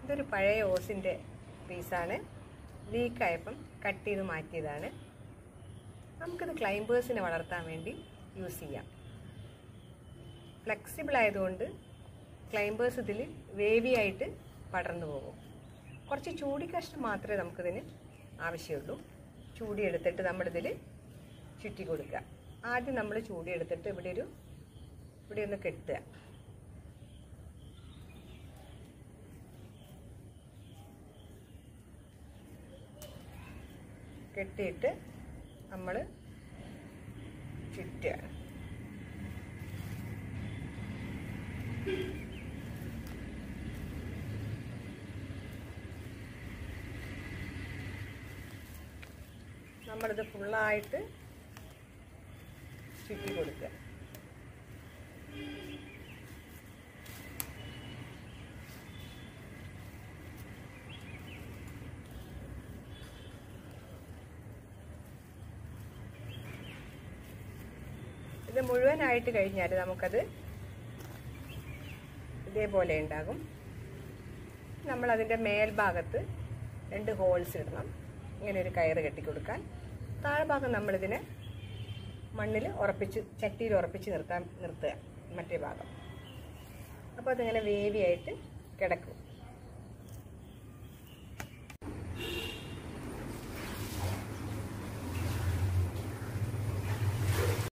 ഇതൊരു പഴയ ഓസിൻ്റെ പീസാണ് ലീക്കായപ്പം കട്ട് ചെയ്ത് മാറ്റിയതാണ് നമുക്കിത് ക്ലൈംബേഴ്സിനെ വളർത്താൻ വേണ്ടി യൂസ് ചെയ്യാം ഫ്ലെക്സിബിൾ ആയതുകൊണ്ട് ക്ലൈംബേഴ്സ് ഇതിൽ വേവി ആയിട്ട് പടർന്നു പോകും കുറച്ച് ചൂടി കഷ്ണം മാത്രമേ നമുക്കിതിന് ആവശ്യമുള്ളൂ ചൂടി എടുത്തിട്ട് നമ്മളിതിൽ ചുറ്റി കൊടുക്കുക ആദ്യം നമ്മൾ ചൂടി എടുത്തിട്ട് ഇവിടെ ഒരു ഇവിടെ ഒന്ന് കെട്ടുക കെട്ടിയിട്ട് നമ്മൾ ചുറ്റുക നമ്മളിത് ഫുള്ളായിട്ട് ചുറ്റി കൊടുക്കുക ഇത് മുഴുവനായിട്ട് കഴിഞ്ഞാൽ നമുക്കത് ഇതേപോലെ ഉണ്ടാകും നമ്മളതിൻ്റെ മേൽഭാഗത്ത് രണ്ട് ഹോൾസ് ഇടണം ഇങ്ങനെ ഒരു കയറ് കെട്ടിക്കൊടുക്കാൻ താഴ്ഭാഗം നമ്മളിതിനെ മണ്ണിൽ ഉറപ്പിച്ച് ചട്ടിയിൽ ഉറപ്പിച്ച് നിർത്താൻ നിർത്തുക മറ്റേ ഭാഗം അപ്പോൾ അതിങ്ങനെ വേവിയായിട്ട് കിടക്കും